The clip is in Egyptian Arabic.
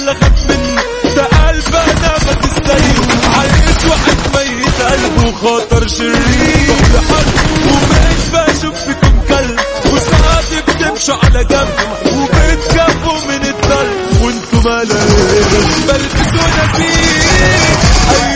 ولا خاف منه ده قلب انا ما تستاهل عايش واحد ميت قلبه خطر شرير لحد ومش بشوف فيكم كلب وساعات بتمشوا على جنب وبتكفوا من الضل وانتوا ملايين بلبسوا نسيم